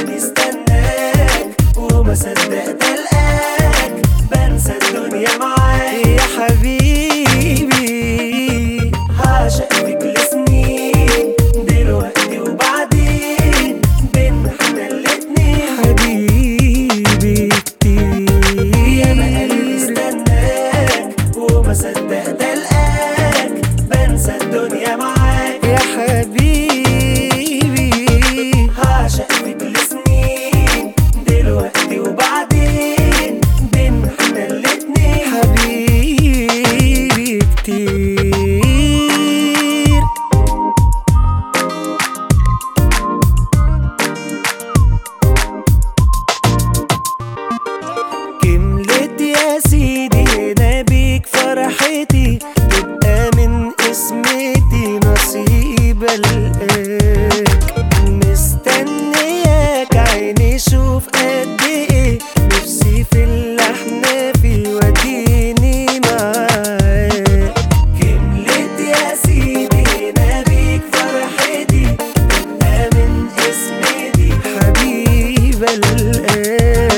قلبي استناك وما صدقت القاك بنسى الدنيا معاك يا حبيبي هعشق فيك لسنين دلوقتي وبعدين بين احنا الاتنين حبيبي يا ما قلبي كتير استناك وما صدقت القاك بنسى الدنيا معاك يا حبيبي هعشق فيك لسنين دلوقتي وبعدين بين احنا الاتنين حبيبي كتير كملت يا سيدي هنا بيك فرحتي تبقى من اسمتي نصيب القاك مستنياك عيني شوف قد ايه نفسي في اللحن في وديني معاك كملت يا سيدي هنا بيك فرحتي تبقى من اسمتي حبيب القاك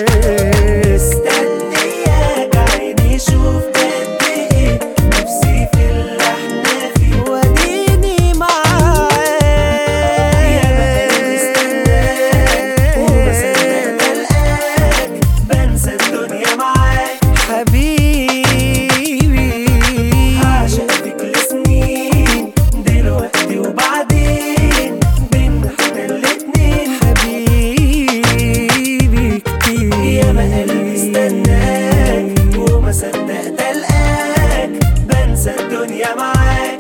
مستنياك عيني شوف قد ايه نفسي في اللحن فيه وديني معاك يا بقى مستناك وما صدقت القاك بنسى الدنيا معاك حبيبي هعشق فيك لسنين دلوقتي وبعدين بين احنا الاتنين حبيبي كتير يا ما قلبي استناك وما صدقت القاك بنسى الدنيا معاك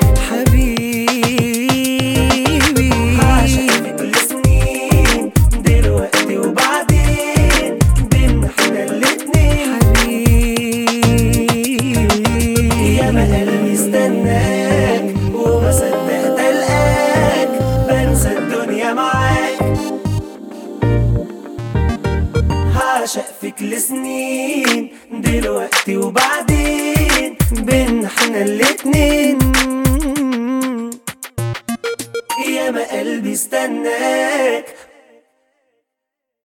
حبيبي هعشق فيك لسنين دلوقتي وبعدين بين احنا الاتنين يا ما قلبي استناك وما صدقت القاك بنسى الدنيا معاك هعشق فيك لسنين دلوقتي وبعدين بين احنا الاتنين يا ما قلبي استناك